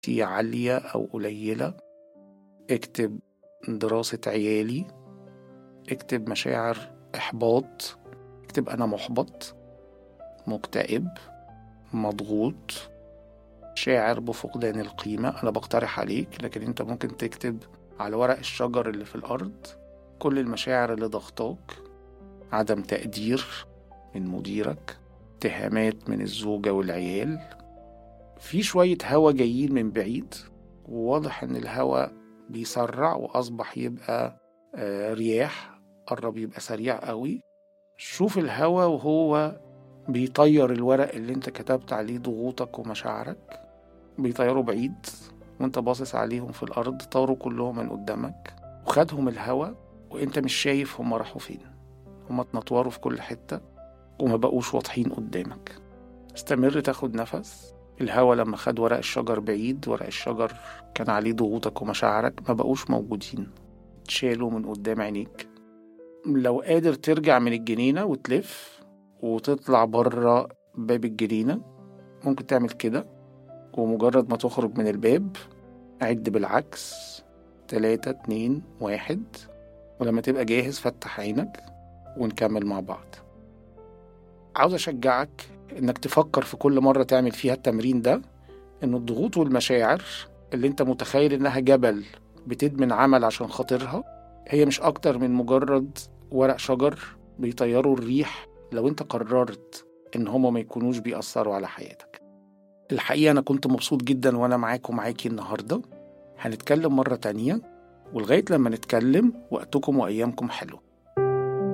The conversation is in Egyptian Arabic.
نفسيتي عالية أو قليلة اكتب دراسة عيالي اكتب مشاعر إحباط اكتب أنا محبط مكتئب مضغوط شاعر بفقدان القيمة أنا بقترح عليك لكن أنت ممكن تكتب على ورق الشجر اللي في الأرض كل المشاعر اللي ضغطاك عدم تقدير من مديرك اتهامات من الزوجة والعيال في شوية هوا جايين من بعيد وواضح إن الهوا بيسرع وأصبح يبقى آه، رياح قرب يبقى سريع قوي شوف الهوا وهو بيطير الورق اللي انت كتبت عليه ضغوطك ومشاعرك بيطيروا بعيد وانت باصص عليهم في الأرض طاروا كلهم من قدامك وخدهم الهوا وانت مش شايف هما راحوا فين هما اتنطوروا في كل حتة وما بقوش واضحين قدامك استمر تاخد نفس الهوا لما خد ورق الشجر بعيد ورق الشجر كان عليه ضغوطك ومشاعرك ما بقوش موجودين اتشالوا من قدام عينيك لو قادر ترجع من الجنينة وتلف وتطلع بره باب الجنينة ممكن تعمل كده ومجرد ما تخرج من الباب عد بالعكس تلاتة اتنين واحد ولما تبقى جاهز فتح عينك ونكمل مع بعض عاوز أشجعك إنك تفكر في كل مرة تعمل فيها التمرين ده إن الضغوط والمشاعر اللي أنت متخيل إنها جبل بتدمن عمل عشان خاطرها هي مش أكتر من مجرد ورق شجر بيطيروا الريح لو أنت قررت إن هما ما يكونوش بيأثروا على حياتك الحقيقة أنا كنت مبسوط جدا وأنا معاكم معاكي النهاردة هنتكلم مرة تانية ولغاية لما نتكلم وقتكم وأيامكم حلوة